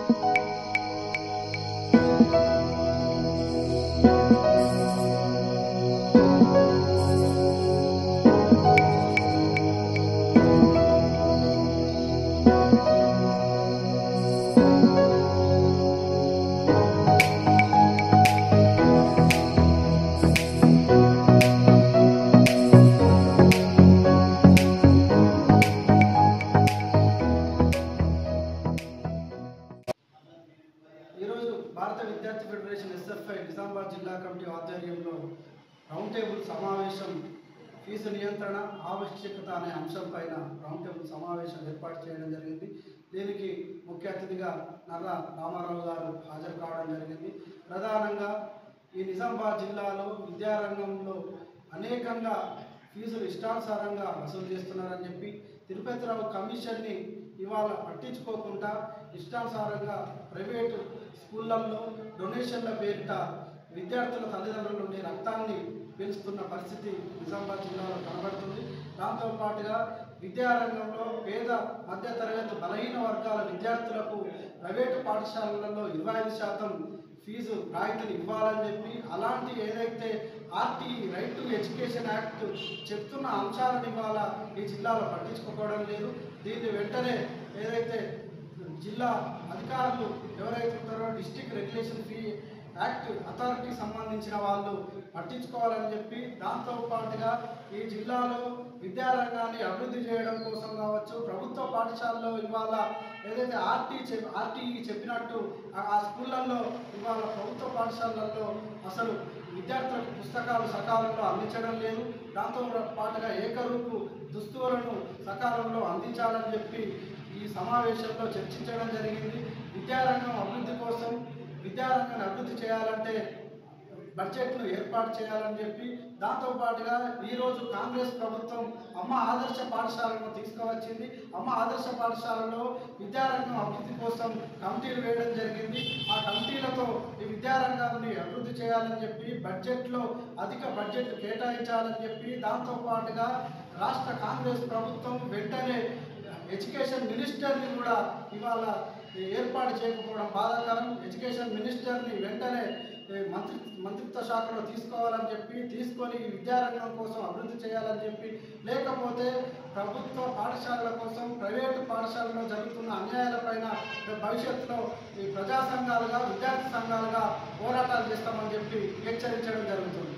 ఈరోజు భారత విద్యార్థి ఫెడరేషన్ ఎస్ఎఫ్ఐ నిజామాబాద్ జిల్లా కమిటీ ఆధ్వర్యంలో రౌండ్ టేబుల్ సమావేశం ఫీజు నియంత్రణ ఆవశ్యకత అనే అంశంపైన రౌండ్ టేబుల్ సమావేశం ఏర్పాటు చేయడం జరిగింది దీనికి ముఖ్య అతిథిగా నర్ర రామారావు గారు హాజరు కావడం జరిగింది ప్రధానంగా ఈ నిజామాబాద్ జిల్లాలో విద్యారంగంలో అనేకంగా ఫీజులు ఇష్టానుసారంగా వసూలు చేస్తున్నారని చెప్పి తిరుపతిరావు కమిషన్ని ఇవాళ పట్టించుకోకుండా ఇష్టానుసారంగా ప్రైవేటు స్కూళ్ళల్లో డొనేషన్ల పేరిట విద్యార్థుల తల్లిదండ్రుల నుండి రక్తాన్ని పీల్చుతున్న పరిస్థితి నిజామాబాద్ జిల్లాలో కనబడుతుంది దాంతో పాటుగా విద్యారంగంలో పేద మధ్యతరగతి బలహీన వర్గాల విద్యార్థులకు ప్రైవేటు పాఠశాలలలో ఇరవై ఐదు శాతం ఫీజు రాయితీని ఇవ్వాలని చెప్పి అలాంటి ఏదైతే R T right to education act చెప్తున్న అంశాలను ఇవాళ ఈ జిల్లాలో పట్టించుకోవడం లేదు దీన్ని వెంటనే ఏదైతే జిల్లా అధికారులు ఎవరైతే ఉంటారో district regulation fee act authority సంబంధించిన వాళ్ళు పట్టించుకోవాలని చెప్పి దాంతో పాటుగా ఈ జిల్లాలో విద్యారంగాన్ని అభివృద్ధి చేయడం కోసం కావచ్చు ప్రభుత్వ పాఠశాలలో ఇవాళ ఏదైతే ఆర్టీ చెప్ ఆర్టీఈ చెప్పినట్టు ఆ ఆ స్కూళ్ళల్లో ఇవాళ ప్రభుత్వ పాఠశాలల్లో అసలు విద్యార్థులకు పుస్తకాలు సకాలంలో అందించడం లేదు దాంతో పాటుగా ఏకరూపు దుస్తువులను సకాలంలో అందించాలని చెప్పి ఈ సమావేశంలో చర్చించడం జరిగింది విద్యారంగం అభివృద్ధి కోసం విద్యారంగాన్ని అభివృద్ధి చేయాలంటే బడ్జెట్ను ఏర్పాటు చేయాలని చెప్పి దాంతో పాటుగా ఈరోజు కాంగ్రెస్ ప్రభుత్వం అమ్మ ఆదర్శ పాఠశాలను తీసుకువచ్చింది అమ్మ ఆదర్శ పాఠశాలలో విద్యారంగం అభివృద్ధి కోసం కమిటీలు వేయడం జరిగింది ఆ కమిటీలతో ఈ విద్యారంగాన్ని అభివృద్ధి చేయాలని చెప్పి బడ్జెట్లో అధిక బడ్జెట్ కేటాయించాలని చెప్పి దాంతో పాటుగా రాష్ట్ర కాంగ్రెస్ ప్రభుత్వం వెంటనే ఎడ్యుకేషన్ మినిస్టర్ని కూడా ఇవాళ ఏర్పాటు చేయకపోవడం బాధాకరం ఎడ్యుకేషన్ మినిస్టర్ని వెంటనే ఏ, మంత్రి మంత్రిత్వ శాఖలో తీసుకోవాలని చెప్పి తీసుకొని ఈ విద్యారంగం కోసం అభివృద్ధి చేయాలని చెప్పి లేకపోతే ప్రభుత్వ పాఠశాలల కోసం ప్రైవేటు పాఠశాలలో జరుగుతున్న అన్యాయాలపైన భవిష్యత్తులో ఈ ప్రజా సంఘాలుగా విద్యార్థి సంఘాలుగా పోరాటాలు చేస్తామని చెప్పి హెచ్చరించడం జరుగుతుంది